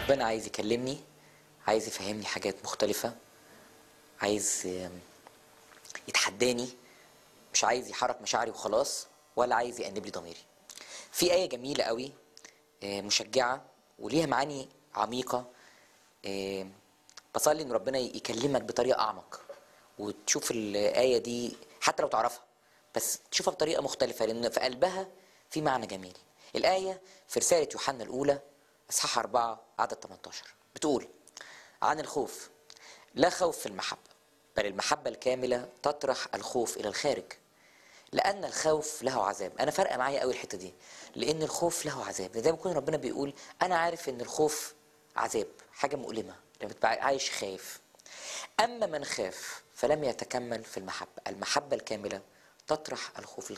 ربنا عايز يكلمني عايز يفهمني حاجات مختلفة عايز آم، يتحداني مش عايز يحرك مشاعري وخلاص ولا عايز يأنب لي ضميري في آية جميلة قوي آه، مشجعة وليها معاني عميقة آه، بصلي ان ربنا يكلمك بطريقة أعمق وتشوف الآية دي حتى لو تعرفها بس تشوفها بطريقة مختلفة لأن في قلبها في معنى جميل الآية في رسالة يوحنا الأولى إصحاح 4 عدد 18 بتقول عن الخوف لا خوف في المحبة بل المحبة الكاملة تطرح الخوف إلى الخارج لأن الخوف له عذاب أنا فارقة معايا قوي الحتة دي لأن الخوف له عذاب زي ما يكون ربنا بيقول أنا عارف إن الخوف عذاب حاجة مؤلمة لما تبقى عايش خايف أما من خاف فلم يتكمل في المحبة المحبة الكاملة تطرح الخوف